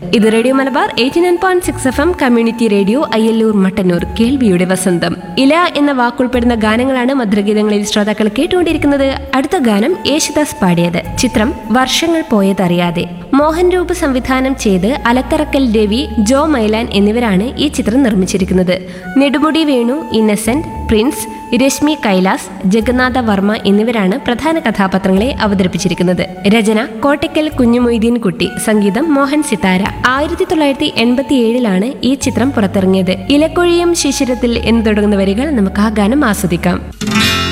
ഇത് radio Malabar eighty nine point six F M community radio Ayyallur Mattannur കേൾവിയുടെ വസന്തം ഇല എന്ന വാക്കുൾപ്പെടുന്ന ഗാനങ്ങളാണ് മധുരഗീതങ്ങളിൽ ശ്രോതാക്കൾ കേട്ടുകൊണ്ടിരിക്കുന്നത് അടുത്ത ഗാനം യേശുദാസ് പാടിയത് ചിത്രം വർഷങ്ങൾ പോയതറിയാതെ മോഹൻ രൂപ് സംവിധാനം ചെയ്ത് അലത്തറക്കൽ രവി ജോ മൈലാൻ എന്നിവരാണ് ഈ ചിത്രം നിർമ്മിച്ചിരിക്കുന്നത് നെടുമുടി വേണു ഇന്നസെന്റ് പ്രിൻസ് രശ്മി കൈലാസ് ജഗന്നാഥ വർമ്മ എന്നിവരാണ് പ്രധാന കഥാപാത്രങ്ങളെ അവതരിപ്പിച്ചിരിക്കുന്നത് രചന കോട്ടയ്ക്കൽ കുഞ്ഞുമൊയ്തീൻ കുട്ടി സംഗീതം മോഹൻ സിത്താര ആയിരത്തി തൊള്ളായിരത്തി എൺപത്തി ഏഴിലാണ് ഈ ചിത്രം പുറത്തിറങ്ങിയത് ഇലക്കൊഴിയും ശിശിരത്തിൽ എന്ന് തുടങ്ങുന്ന വരികൾ നമുക്ക് ആ ഗാനം ആസ്വദിക്കാം